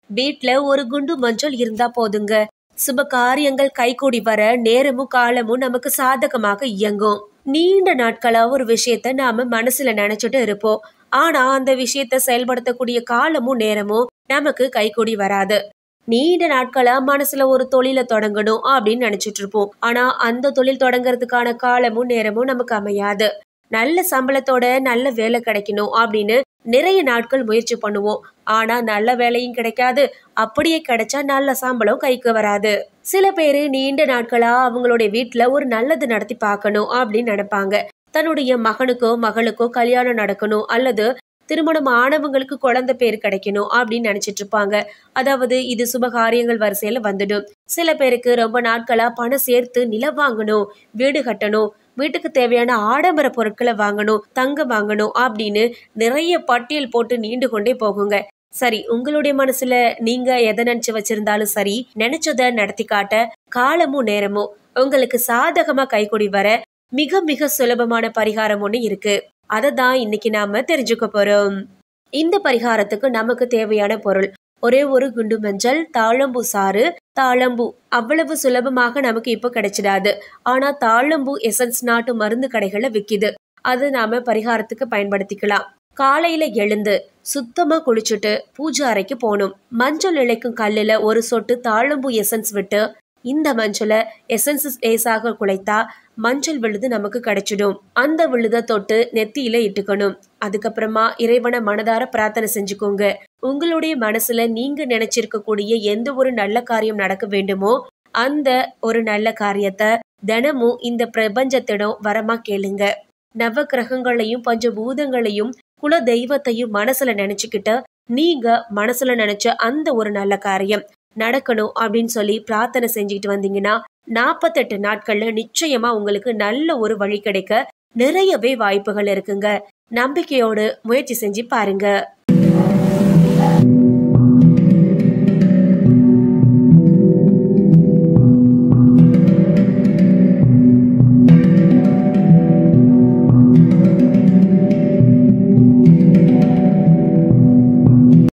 வீட்ல ஒரு குண்டு மஞ்சள் இருந்தா போதுங்க சுப காரியங்கள் கைகூடி வர நேரமும் காலமும் நமக்கு சாதகமாக இயங்கும் நீண்ட நாட்களா ஒரு விஷயத்த நாம மனசுல நினைச்சிட்டு இருப்போம் ஆனா அந்த விஷயத்த செயல்படுத்தக்கூடிய காலமும் நேரமும் நமக்கு கைகூடி வராது நீண்ட நாட்களா மனசுல ஒரு தொழிலை தொடங்கணும் அப்படின்னு நினைச்சிட்டு இருப்போம் ஆனா அந்த தொழில் தொடங்குறதுக்கான காலமும் நேரமும் நமக்கு அமையாது நல்ல சம்பளத்தோட நல்ல வேலை கிடைக்கணும் அப்படின்னு நிறைய நாட்கள் முயற்சி பண்ணுவோம் ஆனா நல்ல வேலையும் கிடைக்காது அப்படியே கிடைச்சா நல்ல சம்பளம் கைக்கு வராது சில பேரு நீண்ட நாட்களா அவங்களுடைய வீட்டுல ஒரு நல்லது நடத்தி பார்க்கணும் அப்படின்னு நினைப்பாங்க தன்னுடைய மகனுக்கோ மகளுக்கோ கல்யாணம் நடக்கணும் அல்லது திருமணம் ஆனவங்களுக்கு குழந்தை பேர் கிடைக்கணும் அப்படின்னு நினைச்சிட்டு இருப்பாங்க அதாவது இது சுபகாரியங்கள் வரிசையில வந்துடும் சில பேருக்கு ரொம்ப நாட்களா பணம் சேர்த்து நிலம் வாங்கணும் வீடு கட்டணும் வீட்டுக்கு தேவையான ஆடம்பர பொருட்களை வாங்கணும் தங்கம் வாங்கணும் அப்படின்னு நிறைய பட்டியல் போட்டு நீண்டு கொண்டே போகுங்க சரி உங்களுடைய மனசுல நீங்க எதை நினைச்சு வச்சிருந்தாலும் சரி நினைச்சத நடத்தி காட்ட காலமும் நேரமும் உங்களுக்கு சாதகமா கைகூடி வர மிக மிக சுலபமான பரிகாரம் ஒண்ணு இருக்கு அதை தான் இன்னைக்கு நாம தெரிஞ்சுக்க போறோம் இந்த பரிகாரத்துக்கு நமக்கு தேவையான பொருள் ஒரே ஒரு குண்டு மஞ்சள் தாழம்பூ சாறு தாழம்பூ அவ்வளவு சுலபமாக நமக்கு இப்போ கிடைச்சிடாது ஆனா தாழம்பூ எசன்ஸ் நாட்டு மருந்து கடைகள்ல விக்குது அது நாம பரிகாரத்துக்கு பயன்படுத்திக்கலாம் காலையில எழுந்து சுத்தமா குளிச்சுட்டு பூஜை அறைக்கு போகணும் மஞ்சள் இழைக்கும் கல்லுல ஒரு சொட்டு தாழம்பூ எசன்ஸ் விட்டு இந்த மஞ்சளை எசன்ஸ் லேசாக குலைத்தா மஞ்சள் விழுது நமக்கு கிடைச்சிடும் அந்த விழுத தொட்டு நெத்தியில இட்டுக்கணும் அதுக்கப்புறமா இறைவனை மனதார பிரார்த்தனை செஞ்சுக்கோங்க உங்களுடைய மனசுல நீங்க நினைச்சிருக்கக்கூடிய எந்த ஒரு நல்ல காரியம் நடக்க வேண்டுமோ அந்த ஒரு நல்ல காரியத்தை தினமும் இந்த பிரபஞ்சத்திடம் வரமா கேளுங்க நவ கிரகங்களையும் பஞ்சபூதங்களையும் குல தெய்வத்தையும் மனசுல நினைச்சுக்கிட்டு நீங்க மனசுல நினைச்ச அந்த ஒரு நல்ல காரியம் நடக்கணும் அப்படின்னு சொல்லி பிரார்த்தனை செஞ்சுக்கிட்டு வந்தீங்கன்னா நாற்பத்தெட்டு நாட்கள்ல நிச்சயமா உங்களுக்கு நல்ல ஒரு வழி கிடைக்க நிறையவே வாய்ப்புகள் இருக்குங்க நம்பிக்கையோடு முயற்சி செஞ்சு பாருங்க